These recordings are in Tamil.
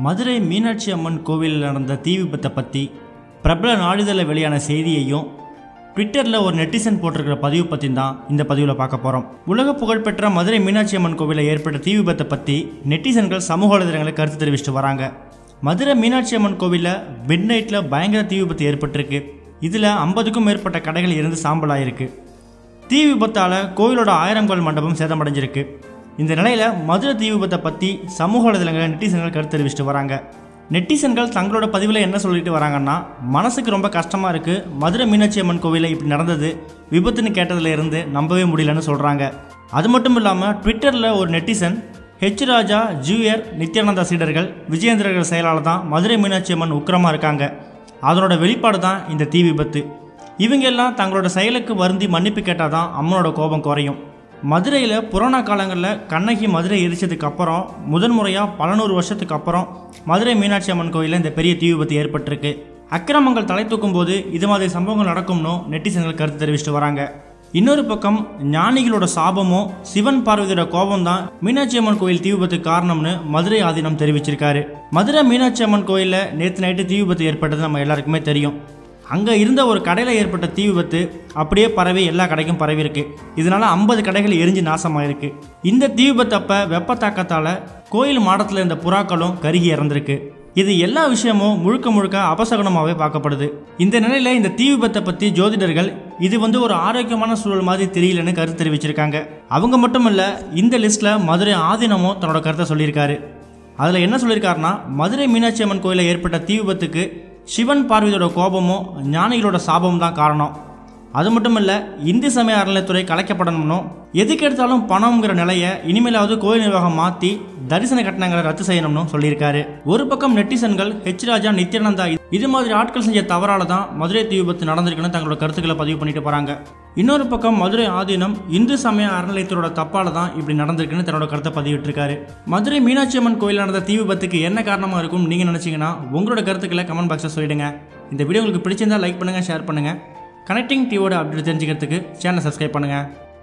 மதுரை மீனாட்சி அம்மன் கோவிலில் நடந்த தீ விபத்தை பற்றி பிரபல நாளிதழில் வெளியான செய்தியையும் ட்விட்டரில் ஒரு நெட்டிசன் போட்டிருக்கிற பதிவு பற்றி தான் இந்த பதிவில் பார்க்க போகிறோம் உலக புகழ்பெற்ற மதுரை மீனாட்சி அம்மன் கோவிலில் ஏற்பட்ட தீ விபத்தை பற்றி நெட்டிசன்கள் சமூக வலைதளங்களை கருத்து தெரிவிச்சுட்டு வராங்க மதுரை மீனாட்சி அம்மன் கோவிலில் மிட் நைட்டில் பயங்கர தீ விபத்து ஏற்பட்டிருக்கு இதில் ஐம்பதுக்கும் மேற்பட்ட கடைகள் இருந்து சாம்பலாயிருக்கு தீ விபத்தால் கோவிலோட ஆயிரம் கோல் மண்டபம் சேதமடைஞ்சிருக்கு இந்த நிலையில் மதுரை தீ விபத்தை பற்றி சமூக வலைதளங்களில் நெட்டிசன்கள் கருத்து தெரிவிச்சுட்டு வராங்க நெட்டிசன்கள் தங்களோட பதிவில் என்ன சொல்லிட்டு வராங்கன்னா மனசுக்கு ரொம்ப கஷ்டமாக இருக்குது மதுரை மீனாட்சி அம்மன் கோவிலில் இப்படி நடந்தது விபத்துன்னு கேட்டதுல இருந்து நம்பவே முடியலன்னு சொல்கிறாங்க அது மட்டும் இல்லாமல் ட்விட்டரில் ஒரு நெட்டிசன் ஹெச் ராஜா ஜூயர் நித்யானந்தா சீடர்கள் விஜயேந்திரர்கள் செயலால் தான் மதுரை மீனாட்சி அம்மன் உக்கிரமாக இருக்காங்க அதனோட வெளிப்பாடு தான் இந்த தீ விபத்து இவங்க எல்லாம் தங்களோட செயலுக்கு வருந்தி மன்னிப்பு கேட்டால் தான் அம்மனோட கோபம் குறையும் மதுரையில் புராண காலங்களில் கண்ணகி மதுரை எரிச்சதுக்கு அப்புறம் முதன் முறையாக பல நூறு வருஷத்துக்கு அப்புறம் மதுரை மீனாட்சி அம்மன் கோயிலில் இந்த பெரிய தீ விபத்து ஏற்பட்டிருக்கு அக்கிரமங்கள் தலை தூக்கும் போது இது மாதிரி சம்பவங்கள் நடக்கும்னு நெட்டிசன்கள் கருத்து தெரிவிச்சுட்டு வராங்க இன்னொரு பக்கம் ஞானிகளோட சாபமும் சிவன் பார்வதியோட கோபம் தான் மீனாட்சி அம்மன் கோயில் தீ விபத்துக்கு காரணம்னு மதுரை ஆதீனம் தெரிவிச்சிருக்காரு மதுரை மீனாட்சி அம்மன் கோயிலில் நேற்று நைட்டு தீ விபத்து ஏற்பட்டது நம்ம எல்லாருக்குமே தெரியும் அங்கே இருந்த ஒரு கடையில் ஏற்பட்ட தீ விபத்து அப்படியே பரவி எல்லா கடைக்கும் பரவி இருக்கு இதனால ஐம்பது கடைகள் எரிஞ்சு நாசமாயிருக்கு இந்த தீ விபத்து அப்போ வெப்ப தாக்கத்தால் கோயில் மாடத்தில் இருந்த புறாக்களும் கருகி இறந்திருக்கு இது எல்லா விஷயமும் முழுக்க முழுக்க அபசகனமாகவே பார்க்கப்படுது இந்த நிலையில் இந்த தீ விபத்தை பற்றி ஜோதிடர்கள் இது வந்து ஒரு ஆரோக்கியமான சூழல் மாதிரி தெரியலன்னு கருத்து தெரிவிச்சிருக்காங்க அவங்க மட்டும் இல்லை இந்த லிஸ்ட்டில் மதுரை ஆதீனமும் தன்னோட கருத்தை சொல்லியிருக்காரு அதில் என்ன சொல்லியிருக்காருன்னா மதுரை மீனாட்சி அம்மன் கோயிலில் ஏற்பட்ட தீ விபத்துக்கு சிவன் பார்வதியோட கோபமும் ஞானிகளோட சாபமும் தான் காரணம் அது மட்டும் இல்லை இந்து சமய அறநிலைத்துறை கலைக்கப்படணும்னும் எதுக்கு எடுத்தாலும் பணம்ங்கிற நிலையை இனிமேலாவது கோயில் நிர்வாகம் மாற்றி தரிசன கட்டணங்களை ரத்து செய்யணும்னு சொல்லியிருக்காரு ஒரு பக்கம் நெட்டிசன்கள் ஹெச் ராஜா நித்யானந்தா இது மாதிரி ஆட்கள் செஞ்ச தவறால தான் மதுரை தீ விபத்து நடந்திருக்குன்னு தங்களோட கருத்துக்களை பதிவு பண்ணிட்டு போறாங்க இன்னொரு பக்கம் மதுரை ஆதீனம் இந்து சமய அறநிலையத்தோட தப்பால தான் இப்படி நடந்திருக்குன்னு தன்னோட கருத்தை பதிவிட்டிருக்காரு மதுரை மீனாட்சி அம்மன் கோயில் நடந்த தீ விபத்துக்கு என்ன காரணமா இருக்கும் நீங்க நினைச்சீங்கன்னா உங்களோட கருத்துக்களை கமெண்ட் பாக்ஸில் சொல்லிடுங்க இந்த வீடியோ உங்களுக்கு பிடிச்சிருந்தா லைக் பண்ணுங்க ஷேர் பண்ணுங்க கனெக்டிங் டிவியோட அப்டேட் தெரிஞ்சுக்கிறதுக்கு சேனலை சப்ஸ்கிரைப் பண்ணுங்க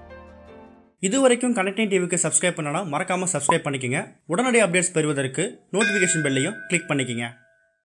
இது வரைக்கும் கனெக்டிங் டிவிக்கு சப்ஸ்கிரைப் பண்ணனா மறக்காம சப்ஸ்கிரைப் பண்ணிக்கங்க உடனடி அப்டேட்ஸ் பெறுவதற்கு நோட்டிஃபிகேஷன் பெல்லையும் கிளிக் பண்ணிக்கங்க